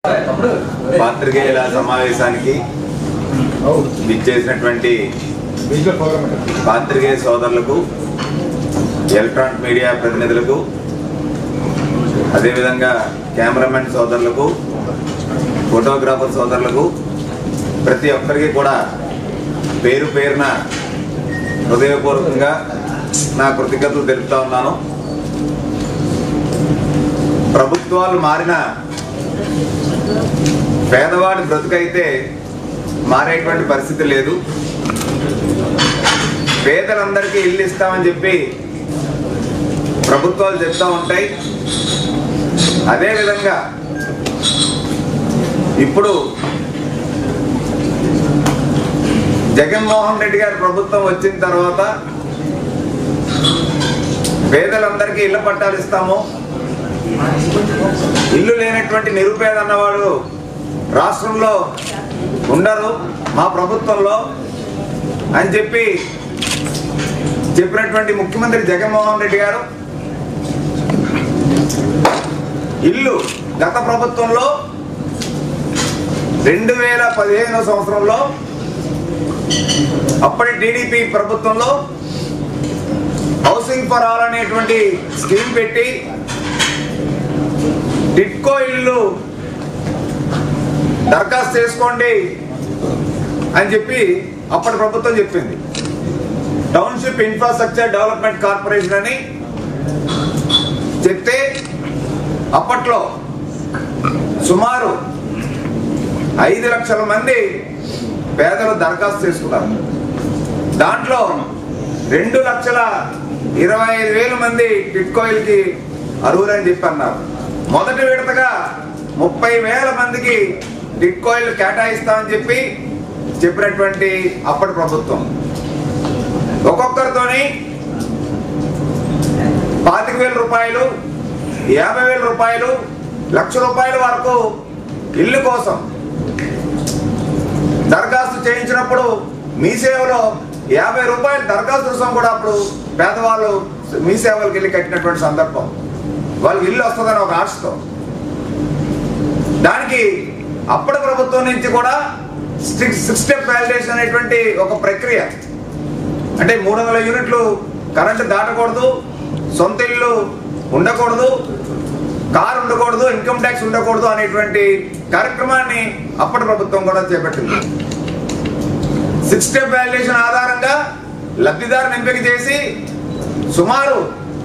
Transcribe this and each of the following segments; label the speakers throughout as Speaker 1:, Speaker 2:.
Speaker 1: పాత్రికేయుల సమావేశానికి విచ్చేసినటువంటి పాత్రికేయ సోదరులకు ఎలక్ట్రానిక్ మీడియా ప్రతినిధులకు అదేవిధంగా కెమెరామెన్ సోదరులకు ఫోటోగ్రాఫర్ సోదరులకు ప్రతి ఒక్కరికి కూడా పేరు పేరున హృదయపూర్వకంగా నా కృతజ్ఞతలు తెలుపుతా ఉన్నాను ప్రభుత్వాలు మారిన పేదవాడి బ్రతుకైతే మారేటువంటి పరిస్థితి లేదు పేదలందరికీ ఇల్లు ఇస్తామని చెప్పి ప్రభుత్వాలు చెప్తా ఉంటాయి అదేవిధంగా ఇప్పుడు జగన్మోహన్ రెడ్డి గారి ప్రభుత్వం వచ్చిన తర్వాత పేదలందరికీ ఇళ్ల పట్టాలు ఇస్తాము ఇల్లు లేనటువంటి నిరుపేద అన్నవాడు రాష్ట్రంలో ఉండరు మా ప్రభుత్వంలో అని చెప్పి చెప్పినటువంటి ముఖ్యమంత్రి జగన్మోహన్ రెడ్డి గారు ఇల్లు గత ప్రభుత్వంలో రెండు వేల పదిహేను సంవత్సరంలో అప్పటి టీడీపీ ప్రభుత్వంలో హౌసింగ్ ఫర్ ఆల్ అనేటువంటి స్కీమ్ పెట్టి టిట్కో ఇల్లు దరఖాస్తు చేసుకోండి అని చెప్పి అప్పటి ప్రభుత్వం చెప్పింది టౌన్షిప్ ఇన్ఫ్రాస్ట్రక్చర్ డెవలప్మెంట్ కార్పొరేషన్ అని చెప్తే అప్పట్లో సుమారు ఐదు లక్షల మంది పేదలు దరఖాస్తు చేసుకున్నారు దాంట్లో రెండు లక్షల ఇరవై ఐదు వేల మంది టిట్కోయిల్కి అర్హులని చెప్పి అన్నారు మొదటి విడతగా ముప్పై వేల మందికి టిట్కోయిల్ కేటాయిస్తామని చెప్పి చెప్పినటువంటి అప్పటి ప్రభుత్వం ఒక్కొక్కరితోని పాతిక వేల రూపాయలు యాభై వేల రూపాయలు లక్ష రూపాయల వరకు ఇల్లు కోసం దరఖాస్తు చేయించినప్పుడు మీ సేవలో యాభై రూపాయల దరఖాస్తు రుసుం కూడా అప్పుడు పేదవాళ్ళు మీ సేవలకు వెళ్ళి కట్టినటువంటి సందర్భం వాళ్ళకి ఇల్లు వస్తుందని ఒక ఆశతో దానికి అప్పటి ప్రభుత్వం నుంచి కూడా సిక్స్ స్టెప్ వ్యాలిడేషన్ అనేటువంటి ఒక ప్రక్రియ అంటే మూడు వందల యూనిట్లు కరెంటు దాటకూడదు సొంత ఇల్లు ఉండకూడదు కారు ఉండకూడదు ఇన్కమ్ ట్యాక్స్ ఉండకూడదు అనేటువంటి కార్యక్రమాన్ని అప్పటి ప్రభుత్వం కూడా చేపట్టింది సిక్స్ స్టెప్ వాల్యుయేషన్ ఆధారంగా లబ్ధిదారుని ఎంపిక చేసి సుమారు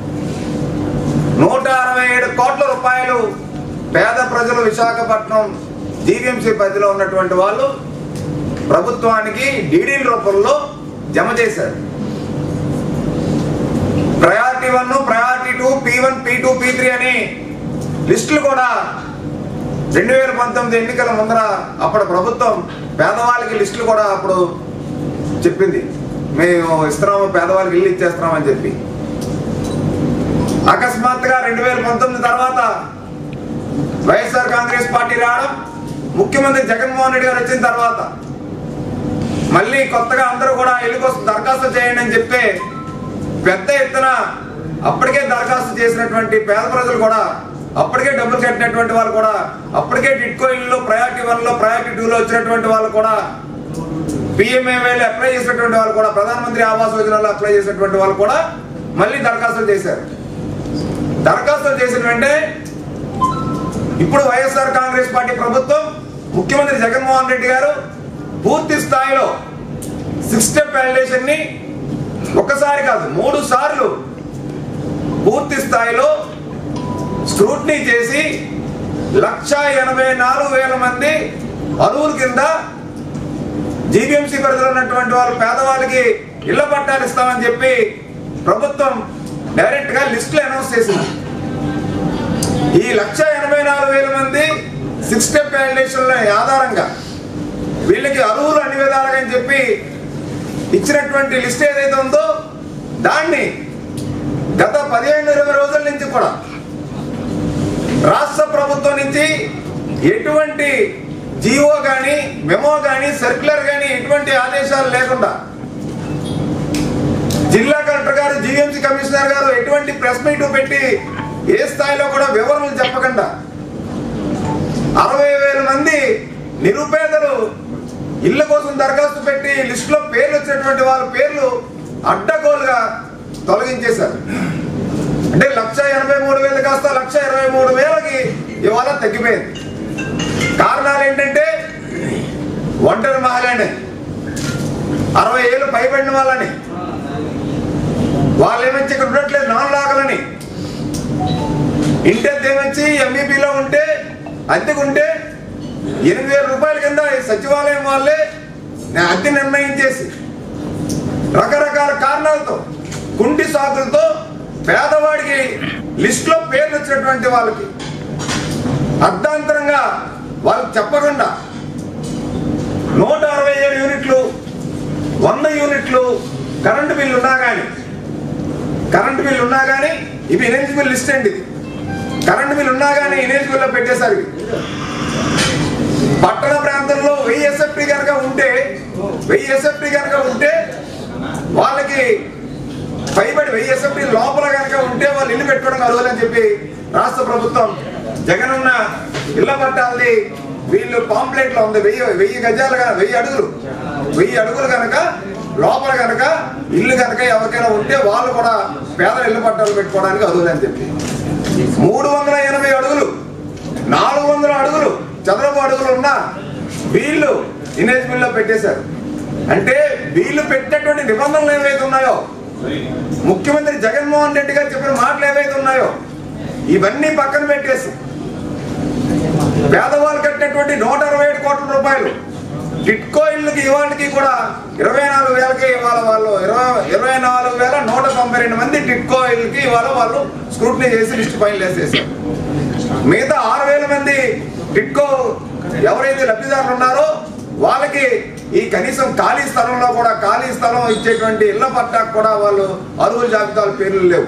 Speaker 1: నూట అరవై ఏడు కోట్ల రూపాయలు పేద ప్రజలు విశాఖపట్నం జీవీఎంసీ పరిధిలో ఉన్నటువంటి వాళ్ళు ప్రభుత్వానికి డీడీల రూపంలో జమ చేశారు priority one priority two P one P two P three అని లిస్టులు కూడా రెండు వేల పంతొమ్మిది ఎన్నికల ముందర అప్పుడు ప్రభుత్వం పేదవాళ్ళకి లిస్టులు కూడా అప్పుడు చెప్పింది మేము ఇస్తున్నాము పేదవాళ్ళకి ఇల్లు ఇచ్చేస్తున్నామని చెప్పి అకస్మాత్తుగా రెండు వేల పంతొమ్మిది తర్వాత వైఎస్ఆర్ కాంగ్రెస్ పార్టీ రావడం ముఖ్యమంత్రి జగన్మోహన్ రెడ్డి గారు వచ్చిన తర్వాత మళ్ళీ కొత్తగా అందరూ కూడా ఇల్లు కోసం దరఖాస్తు చేయండి అని చెప్తే పెద్ద ఎత్తున అప్పటికే దరఖాస్తు చేసినటువంటి పేద ప్రజలు కూడా అప్పటికే డబ్బులు కట్టినటువంటి వాళ్ళు కూడా అప్పటికే టిట్కో ఇల్లు ప్రయారిటీ వన్ లో ప్రయారిటీ టూ లో వచ్చినటువంటి వాళ్ళు కూడా పిఎంఏలో అప్లై చేసినటువంటి వాళ్ళు కూడా ప్రధానమంత్రి ఆవాస్ యోజనలో అప్లై చేసినటువంటి వాళ్ళు కూడా మళ్ళీ దరఖాస్తులు చేశారు దరఖాస్తులు చేసిన వెంటనే ఇప్పుడు వైఎస్ఆర్ కాంగ్రెస్ పార్టీ ప్రభుత్వం ముఖ్యమంత్రి జగన్మోహన్ రెడ్డి గారు పూర్తి స్థాయిలో సిక్స్ స్టెప్ వాల్యుయేషన్ ని ఒక్కసారి కాదు మూడు సార్లు పూర్తి స్థాయిలో స్క్రూట్నీ చేసి లక్ష ఎనభై నాలుగు వేల మంది అరువుల కింద జీబీఎంసీ పరిధిలో ఉన్నటువంటి వాళ్ళు పేదవాళ్ళకి ఇళ్ల పట్టాలు ఇస్తామని చెప్పి ప్రభుత్వం డైరెక్ట్ గా లిస్టులు అనౌన్స్ చేసింది ఈ లక్ష ఎనభై నాలుగు వేల మంది సిక్స్ స్టెప్ వాల్యుయేషన్ల ఆధారంగా వీళ్ళకి అరువులు అన్ని విధాలుగా అని చెప్పి ఇచ్చినటువంటి లిస్ట్ ఏదైతే ఉందో దాన్ని గత పదిహేను ఇరవై రోజుల నుంచి కూడా రాష్ట్ర ప్రభుత్వం నుంచి ఎటువంటి జీవో కానీ మెమో కానీ సర్క్యులర్ కానీ ఎటువంటి ఆదేశాలు లేకుండా జిల్లా కలెక్టర్ గారు జీఎంసీ కమిషనర్ గారు ఎటువంటి ప్రెస్ మీట్ పెట్టి ఏ స్థాయిలో కూడా వివరణలు చెప్పకుండా అరవై వేల నిరుపేదలు ఇళ్ళ కోసం దరఖాస్తు పెట్టి లిస్టులో పేర్లు వచ్చినటువంటి వాళ్ళ పేర్లు అడ్డగోలుగా తొలగించేశారు అంటే లక్ష ఎనభై మూడు వేలు కాస్త లక్ష ఇరవై మూడు వేలకి ఇవాళ తగ్గిపోయింది కారణాలు ఏంటంటే ఒంటరి మహిళని అరవై ఏళ్ళు పైబడిన వాళ్ళని వాళ్ళు ఏమంచి ఇక్కడ ఉండట్లేదు నాన్ లాగలని ఇంటి ఏమంచి ఎంఈపీలో ఉంటే అద్దెకుంటే ఎనిమిది వేల రూపాయల కింద ఈ సచివాలయం వాళ్ళే నేను అద్దె నిర్ణయించేసి రకరకాల కారణాలతో కుంటి సాకులతో పేదవాడికి లిస్టులో పేర్లు వచ్చినటువంటి వాళ్ళకి అర్ధాంతరంగా వాళ్ళకి చెప్పకుండా నూట అరవై ఏడు యూనిట్లు వంద యూనిట్లు కరెంటు బిల్లు ఉన్నా కానీ కరెంటు బిల్లు ఉన్నా కానీ ఇవి ఎలిజిబుల్ లిస్ట్ అండి ఇది కరెంటు బిల్లు ఉన్నా కానీ ఎలిజిబుల్ లో పెట్టేశారు ఇవి పట్టణ ప్రాంతంలో వెయ్యి ఎస్ఎఫ్టీ కనుక ఉంటే వెయ్యి ఎస్ఎఫ్టీ కనుక ఉంటే వాళ్ళకి పైబడి వెయ్యి ఎస్ఎఫ్టీ లోపల కనుక ఉంటే వాళ్ళు ఇల్లు పెట్టుకోవడం అర్హులని చెప్పి రాష్ట్ర ప్రభుత్వం జగనన్న ఇళ్ల పట్టాలని వీళ్ళు పాంప్లెట్ లో ఉంది వెయ్యి వెయ్యి గజాలు గా- వెయ్యి అడుగులు వెయ్యి అడుగులు కనుక లోపల కనుక ఇల్లు కనుక ఎవరికైనా ఉంటే వాళ్ళు కూడా పేదల ఇల్లు పట్టాలు పెట్టుకోవడానికి అర్హులని చెప్పి మూడు వందల ఎనభై అడుగులు నాలుగు వందల అడుగులు చదరపు అడుగులు ఉన్న వీళ్ళు ఇనేజిబుల్ లో పెట్టేశారు అంటే వీళ్ళు పెట్టినటువంటి నిబంధనలు ఏవైతే ఉన్నాయో ముఖ్యమంత్రి జగన్మోహన్ రెడ్డి గారు చెప్పిన మాటలు ఏవైతే ఉన్నాయో ఇవన్నీ పక్కన పెట్టేసి పేదవాళ్ళు కట్టినటువంటి నూట అరవై ఏడు కోట్ల రూపాయలు టిట్కో ఇళ్ళకి ఇవాళకి కూడా ఇరవై నాలుగు వేలకి ఇవాళ వాళ్ళు ఇరవై ఇరవై నాలుగు వేల నూట తొంభై రెండు మంది టిట్కో ఇళ్ళకి ఇవాళ వాళ్ళు స్క్రూటినీ చేసి లిస్ట్ ఫైల్ వేసేసారు మిగతా ఆరు వేల మంది టిట్కో ఎవరైతే లబ్ధిదారులు ఉన్నారో వాళ్ళకి ఈ కనీసం ఖాళీ స్థలంలో కూడా ఖాళీ స్థలం ఇచ్చేటువంటి ఇళ్ల పట్టాకు కూడా వాళ్ళు అరువుల జాబితాల పేర్లు లేవు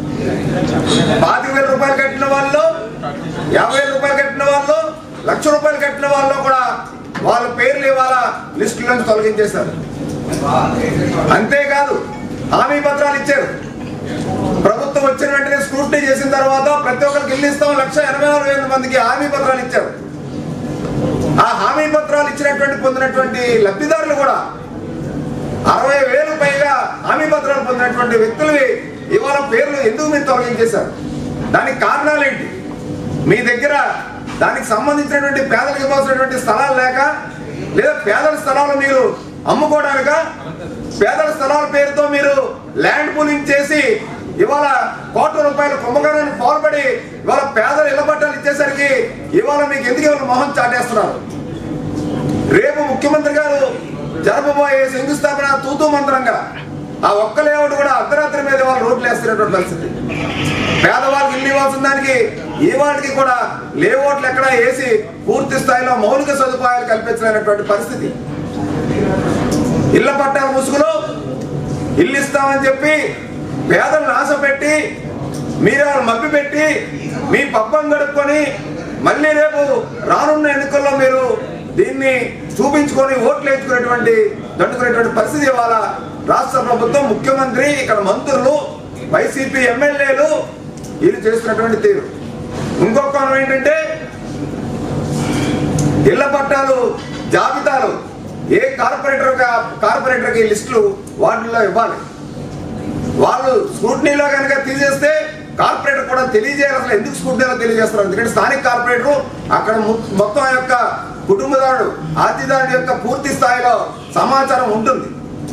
Speaker 1: పాతిక వేల రూపాయలు కట్టిన వాళ్ళు యాభై వేల రూపాయలు కట్టిన వాళ్ళు లక్ష రూపాయలు కట్టిన వాళ్ళు కూడా వాళ్ళ పేర్లు ఇవాళ లిస్టు నుంచి తొలగించేశారు అంతేకాదు హామీ పత్రాలు ఇచ్చారు ప్రభుత్వం వచ్చిన వెంటనే స్క్రూటినీ చేసిన తర్వాత ప్రతి ఒక్కరికి ఇల్లు ఇస్తాం లక్ష ఎనభై నాలుగు వేల మందికి హామీ పత్రాలు ఇచ్చారు ఆ హామీ పత్రాలు ఇచ్చినటువంటి పొందినటువంటి లబ్ధిదారులు కూడా అరవై వేలు పైగా హామీ పత్రాలు పొందినటువంటి వ్యక్తులవి ఇవాళ పేర్లు ఎందుకు మీరు తొలగించేశారు దానికి కారణాలు ఏంటి మీ దగ్గర దానికి సంబంధించినటువంటి పేదలకు ఇవ్వాల్సినటువంటి స్థలాలు లేక లేదా పేదల స్థలాలు మీరు అమ్ముకోవడానిక పేదల స్థలాల పేరుతో మీరు ల్యాండ్ పూలింగ్ చేసి ఇవాళ కోట్ల రూపాయల కుంభకరణాన్ని పాల్పడి ఇవాళ పేదల ఇళ్ల పట్టాలు ఇచ్చేసరికి ఇవాళ మీకు ఎందుకు ఇవాళ మొహం చాటేస్తున్నారు రేపు ముఖ్యమంత్రి గారు జరపబోయే శంకుస్థాపన తూతూ మంత్రంగా ఆ ఒక్క లేఅవుట్ కూడా అర్ధరాత్రి మీద వాళ్ళు రోడ్లు వేస్తున్నటువంటి పరిస్థితి పేదవాళ్ళకి ఇల్లు ఇవ్వాల్సిన దానికి ఈ వాటికి కూడా లేఅవుట్లు ఎక్కడ వేసి పూర్తి స్థాయిలో మౌలిక సదుపాయాలు కల్పించలేనటువంటి పరిస్థితి ఇళ్ల పట్టాల ముసుగులో ఇల్లు ఇస్తామని చెప్పి పేదలను ఆశ పెట్టి మీరు మభ్య పెట్టి మీ పబ్బం గడుపుకొని మళ్ళీ రేపు రానున్న ఎన్నికల్లో మీరు దీన్ని చూపించుకొని ఓట్లు వేసుకునేటువంటి దండుకునేటువంటి పరిస్థితి ఇవాళ రాష్ట్ర ప్రభుత్వం ముఖ్యమంత్రి ఇక్కడ మంత్రులు వైసీపీ ఎమ్మెల్యేలు వీళ్ళు చేస్తున్నటువంటి తీరు ఇంకొక కోణం ఏంటంటే ఇళ్ల పట్టాలు జాబితాలు ఏ కార్పొరేటర్ కార్పొరేటర్కి లిస్టులు వాటిల్లో ఇవ్వాలి వాళ్ళు స్క్రూటనీలో కనుక తీసేస్తే కార్పొరేటర్ కూడా తెలియజేయాలి అసలు ఎందుకు స్క్రూటనీలో తెలియజేస్తారు ఎందుకంటే స్థానిక కార్పొరేటర్ అక్కడ ము- మొత్తం ఆ యొక్క కుటుంబదారుడు ఆర్థిదారుడు యొక్క పూర్తి స్థాయిలో సమాచారం ఉంటుంది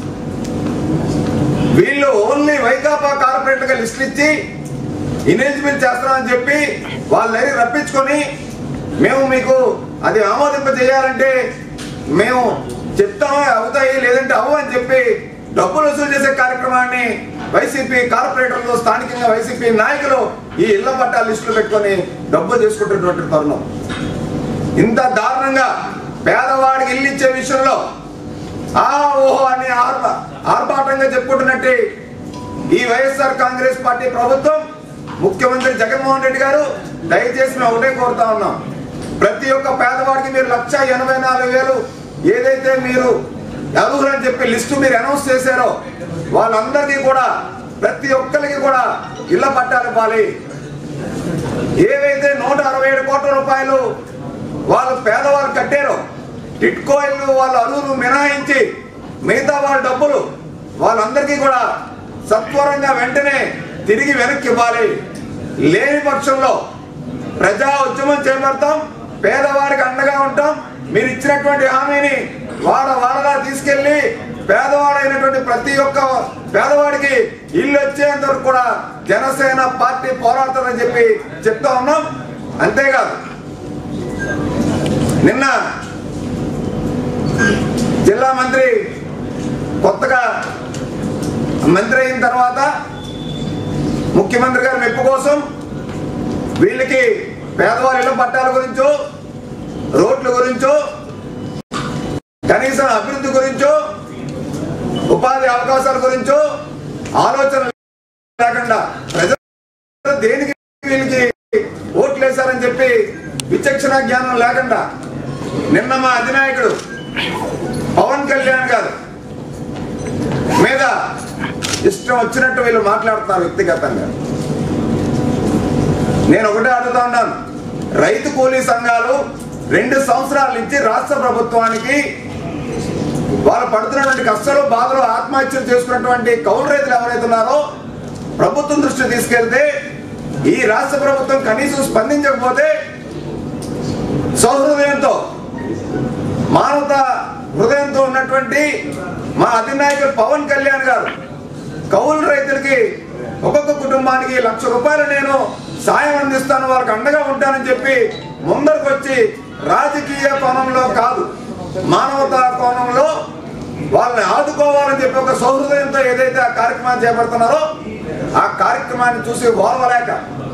Speaker 1: వీళ్ళు ఓన్లీ వైకాపా కార్పొరేటర్ గా లిస్టులు ఇచ్చి ఇనేజిబుల్ చేస్తామని చెప్పి వాళ్ళ దగ్గర రప్పించుకొని మేము మీకు అది ఆమోదింప చేయాలంటే మేము చెప్తాము అవుతాయి లేదంటే అవ్వు అని చెప్పి డబ్బులు వసూలు చేసే కార్యక్రమాన్ని వైసీపీ కార్పొరేటర్లు స్థానికంగా వైసీపీ నాయకులు ఈ ఇళ్ల పట్టాల లిస్టులు పెట్టుకొని డబ్బులు చేసుకుంటున్నటువంటి తరుణం ఇంత దారుణంగా పేదవాడికి ఇల్లు ఇచ్చే విషయంలో ఆ ఓహో అని ఆర్భ ఆర్భాటంగా చెప్పుకుంటున్నట్టే ఈ వైఎస్ఆర్ కాంగ్రెస్ పార్టీ ప్రభుత్వం ముఖ్యమంత్రి జగన్మోహన్ రెడ్డి గారు దయచేసి మేము ఒకటే కోరుతా ఉన్నాం ప్రతి ఒక్క పేదవాడికి మీరు లక్ష ఎనభై నాలుగు వేలు ఏదైతే మీరు అర్హులని చెప్పి లిస్టు మీరు అనౌన్స్ చేశారో వాళ్ళందరికీ కూడా ప్రతి ఒక్కరికి కూడా ఇళ్ల పట్టాలు ఇవ్వాలి ఏవైతే నూట అరవై ఏడు కోట్ల రూపాయలు వాళ్ళు పేదవాళ్ళు కట్టారో టిట్కోయిల్ వాళ్ళ అరువులు మినహాయించి మిగతా వాళ్ళ డబ్బులు వాళ్ళందరికీ కూడా సత్వరంగా వెంటనే తిరిగి వెనక్కి ఇవ్వాలి లేని పక్షంలో ప్రజా ఉద్యమం చేపడతాం పేదవారికి అండగా ఉంటాం మీరు ఇచ్చినటువంటి హామీని వాడ వాడలా తీసుకెళ్లి పేదవాడైనటువంటి ప్రతి ఒక్క పేదవాడికి ఇల్లు వచ్చేంత వరకు కూడా జనసేన పార్టీ పోరాడుతుందని చెప్పి చెప్తా ఉన్నాం అంతేకాదు నిన్న జిల్లా మంత్రి కొత్తగా మంత్రి అయిన తర్వాత ముఖ్యమంత్రి గారి మెప్పు కోసం వీళ్ళకి పేదవారి ఇళ్ళ పట్టాల గురించో రోడ్ల గురించో కనీసం అభివృద్ధి గురించో ఉపాధి అవకాశాల గురించో ఆలోచన లేకుండా ప్రజలు దేనికి వీళ్ళకి ఓట్లు వేశారని చెప్పి విచక్షణ జ్ఞానం లేకుండా నిన్న మా అధినాయకుడు పవన్ కళ్యాణ్ గారు మీద ఇష్టం వచ్చినట్టు వీళ్ళు మాట్లాడుతున్నారు వ్యక్తిగతంగా నేను ఒకటే అడుగుతా ఉన్నాను రైతు కూలీ సంఘాలు రెండు సంవత్సరాల నుంచి రాష్ట్ర ప్రభుత్వానికి వాళ్ళు పడుతున్నటువంటి కష్టాలు బాధలు ఆత్మహత్యలు చేసుకున్నటువంటి కౌలు రైతులు ఎవరైతే ఉన్నారో ప్రభుత్వం దృష్టి తీసుకెళ్తే ఈ రాష్ట్ర ప్రభుత్వం కనీసం స్పందించకపోతే సౌహృదయంతో మానవత హృదయంతో ఉన్నటువంటి మా అధినాయకుడు పవన్ కళ్యాణ్ గారు కౌలు రైతులకి ఒక్కొక్క కుటుంబానికి లక్ష రూపాయలు నేను సాయం అందిస్తాను వాళ్ళకి అండగా ఉంటానని చెప్పి ముందరకు వచ్చి రాజకీయ కోణంలో కాదు మానవతా కోణంలో వాళ్ళని ఆదుకోవాలని చెప్పి ఒక సౌహృదయంతో ఏదైతే ఆ కార్యక్రమాన్ని చేపడుతున్నారో ఆ కార్యక్రమాన్ని చూసి ఓర్వలేక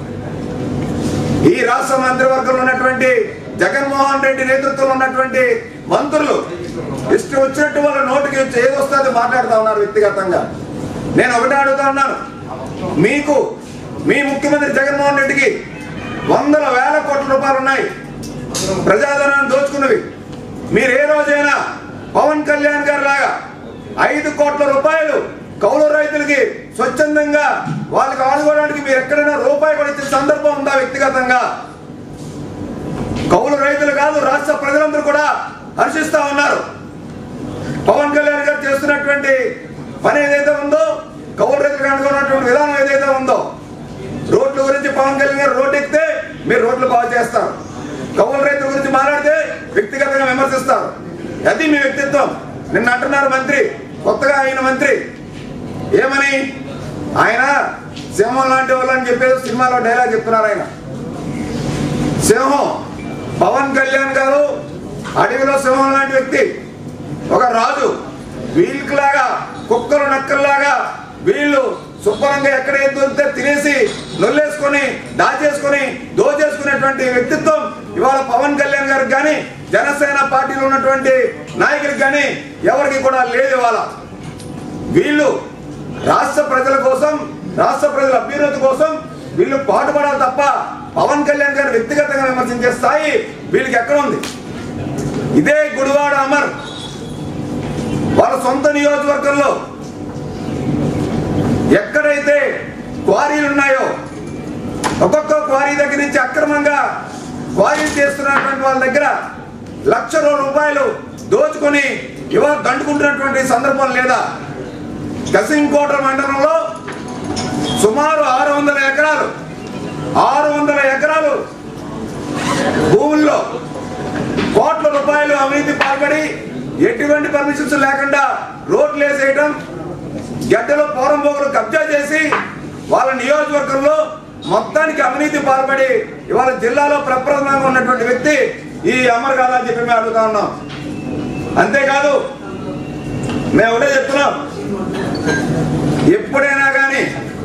Speaker 1: ఈ రాష్ట్ర మంత్రివర్గంలో ఉన్నటువంటి జగన్మోహన్ రెడ్డి నేతృత్వంలో ఉన్నటువంటి మంత్రులు ఇష్టం వచ్చినట్టు వాళ్ళ నోటికి వచ్చి ఏది వస్తే అది మాట్లాడుతూ ఉన్నారు వ్యక్తిగతంగా నేను ఒకటే అడుగుతా ఉన్నాను మీకు మీ ముఖ్యమంత్రి జగన్మోహన్ రెడ్డికి వందల వేల కోట్ల రూపాయలు ఉన్నాయి ప్రజాధనాన్ని దోచుకున్నవి మీరు ఏ రోజైనా పవన్ కళ్యాణ్ గారి లాగా ఐదు కోట్ల రూపాయలు కౌలు రైతులకి స్వచ్ఛందంగా వాళ్ళకి ఆడుకోవడానికి మీరు ఎక్కడైనా రూపాయి కూడా ఇచ్చిన సందర్భం ఉందా వ్యక్తిగతంగా కౌలు రైతులు కాదు రాష్ట్ర ప్రజలందరూ కూడా హర్షిస్తా ఉన్నారు పవన్ కళ్యాణ్ గారు చేస్తున్నటువంటి పని ఏదైతే ఉందో కౌలు రైతులకు అనుకున్నటువంటి విధానం ఏదైతే ఉందో రోడ్ల గురించి పవన్ కళ్యాణ్ గారు రోడ్డు ఎక్కితే మీరు రోడ్లు బాగు చేస్తారు కౌలు రైతుల గురించి మాట్లాడితే వ్యక్తిగతంగా విమర్శిస్తారు అది మీ వ్యక్తిత్వం నిన్న అంటున్నారు మంత్రి కొత్తగా అయిన మంత్రి ఏమని ఆయన సింహం లాంటి వాళ్ళు అని చెప్పేసి సినిమాలో డైలాగ్ చెప్తున్నారు ఆయన సింహం పవన్ కళ్యాణ్ గారు అడవిలో సింహం లాంటి వ్యక్తి ఒక రాజు వీళ్ళకిలాగా కుక్కలు నక్కల్లాగా వీళ్ళు శుభ్రంగా ఎక్కడ ఏది దొరికితే తినేసి నొల్లేసుకొని దాచేసుకొని దోచేసుకునేటువంటి వ్యక్తిత్వం ఇవాళ పవన్ కళ్యాణ్ గారికి కానీ జనసేన పార్టీలో ఉన్నటువంటి నాయకులకు కానీ ఎవరికి కూడా లేదు ఇవాళ వీళ్ళు రాష్ట్ర ప్రజల కోసం రాష్ట్ర ప్రజల అభ్యున్నతి కోసం వీళ్ళు పాటుపడాలి తప్ప పవన్ కళ్యాణ్ గారు వ్యక్తిగతంగా విమర్శించే స్థాయి వీళ్ళకి ఎక్కడ ఉంది ఇదే గుడివాడ అమర్ వాళ్ళ సొంత నియోజకవర్గంలో ఎక్కడైతే క్వారీలు ఉన్నాయో ఒక్కొక్క క్వారీ దగ్గర నుంచి అక్రమంగా క్వారీలు చేస్తున్నటువంటి వాళ్ళ దగ్గర లక్షల రూపాయలు దోచుకొని ఇవాళ దండుకుంటున్నటువంటి సందర్భం లేదా కసింకోట మండలంలో సుమారు ఆరు వందల ఎకరాలు ఆరు వందల ఎకరాలు భూముల్లో కోట్ల రూపాయలు అవినీతి పాల్పడి ఎటువంటి పర్మిషన్స్ లేకుండా రోడ్లు వేసేయడం గడ్డలో పోరం పోగులు కబ్జా చేసి వాళ్ళ నియోజకవర్గంలో మొత్తానికి అవినీతి పాల్పడి ఇవాళ జిల్లాలో ప్రప్రథమంగా ఉన్నటువంటి వ్యక్తి ఈ అమర్ కాదా అని చెప్పి మేము అడుగుతా ఉన్నాం అంతేకాదు మేము ఒకటే చెప్తున్నాం ఎప్పుడైనా కానీ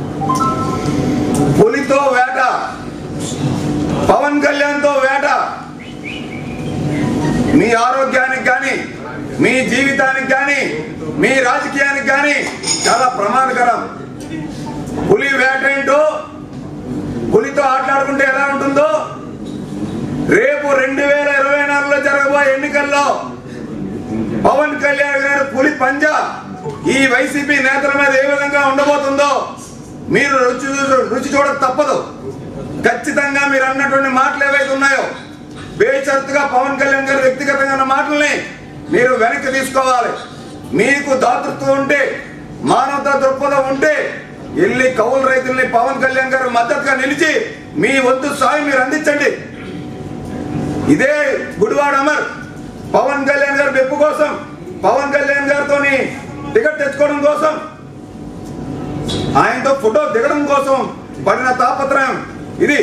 Speaker 1: పులితో వేట పవన్ కళ్యాణ్తో వేట మీ ఆరోగ్యానికి కానీ మీ జీవితానికి కానీ మీ రాజకీయానికి కానీ చాలా ప్రమాదకరం పులి వేట ఏంటో పులితో ఆటలాడుకుంటే ఎలా ఉంటుందో రేపు రెండు వేల ఇరవై నాలుగులో జరగబోయే ఎన్నికల్లో పవన్ కళ్యాణ్ గారు పులి పంజా ఈ వైసీపీ నేతల మీద ఏ విధంగా ఉండబోతుందో మీరు రుచి చూ- రుచి చూడక తప్పదు ఖచ్చితంగా మీరు అన్నటువంటి మాటలు ఏవైతే ఉన్నాయో బేషరతుగా పవన్ కళ్యాణ్ గారు వ్యక్తిగతంగా అన్న మాటల్ని మీరు వెనక్కి తీసుకోవాలి మీకు దాతృత్వం ఉంటే మానవతా దృక్పథం ఉంటే వెళ్ళి కౌలు రైతుల్ని పవన్ కళ్యాణ్ గారు మద్దతుగా నిలిచి మీ వంతు సాయం మీరు అందించండి ఇదే గుడివాడ అమర్ పవన్ కళ్యాణ్ గారి మెప్పు కోసం పవన్ కళ్యాణ్ గారితో టికెట్ తెచ్చుకోవడం కోసం ఆయనతో ఫోటో దిగడం కోసం పడిన తాపత్రయం ఇది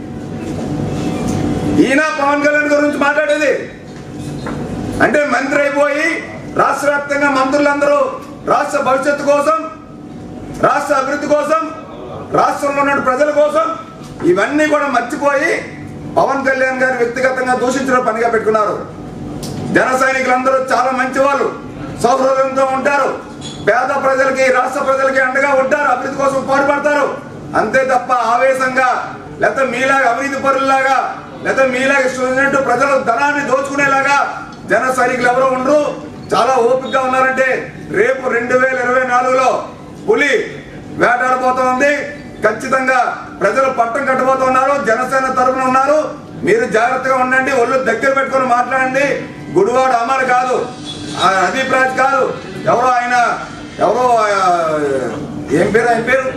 Speaker 1: ఈయన పవన్ కళ్యాణ్ గురించి మాట్లాడేది అంటే మంత్రి అయిపోయి రాష్ట్ర వ్యాప్తంగా మంత్రులందరూ రాష్ట్ర భవిష్యత్తు కోసం రాష్ట్ర అభివృద్ధి కోసం రాష్ట్రంలో ఉన్న ప్రజల కోసం ఇవన్నీ కూడా మర్చిపోయి పవన్ కళ్యాణ్ గారు వ్యక్తిగతంగా దూషించడం పనిగా పెట్టుకున్నారు జన సైనికులందరూ చాలా మంచి వాళ్ళు సౌహృదంతో ఉంటారు పేద ప్రజలకి రాష్ట్ర ప్రజలకి అండగా ఉంటారు అభివృద్ధి కోసం పాటుపడతారు అంతే తప్ప ఆవేశంగా లేకపోతే మీలాగా అవినీతి పరుల్లాగా లేకపోతే మీలాగా ఇష్టం ప్రజల ధనాన్ని దోచుకునేలాగా జన సైనికులు ఎవరో ఉండరు చాలా ఓపికగా ఉన్నారంటే రేపు రెండు వేల ఇరవై నాలుగులో పులి వేటాడబోతోంది ఖచ్చితంగా ప్రజలు పట్టం కట్టబోతున్నారు జనసేన తరపున ఉన్నారు మీరు జాగ్రత్తగా ఉండండి ఒళ్ళు దగ్గర పెట్టుకొని మాట్లాడండి గుడివాడ అమర్ కాదు ఆ అదీప్ రాజ్ కాదు ఎవరో ఆయన ఎవరో ఆ, ఏం పేరు ఆయన పేరు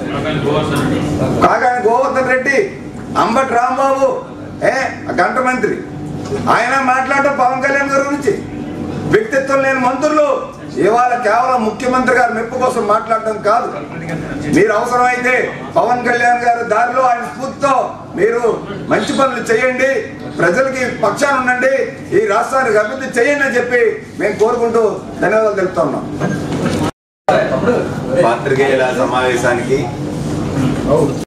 Speaker 1: కాగా గోవర్ధన్ రెడ్డి అంబటి రాంబాబు ఏ ఆ గంట మంత్రి ఆయన మాట్లాడటం పవన్ కళ్యాణ్ గారి గురించి వ్యక్తిత్వం లేని మంత్రులు ఇవాళ కేవలం ముఖ్యమంత్రి గారి మెప్పు కోసం మాట్లాడటం కాదు మీరు అవసరమైతే పవన్ కళ్యాణ్ గారి దారిలో ఆయన స్ఫూర్తితో మీరు మంచి పనులు చేయండి ప్రజలకి పక్షాన ఉండండి ఈ రాష్ట్రానికి అభివృద్ధి చేయండి అని చెప్పి మేము కోరుకుంటూ ధన్యవాదాలు తెలుపుతా ఉన్నాం
Speaker 2: పాత్రికేయుల సమావేశానికి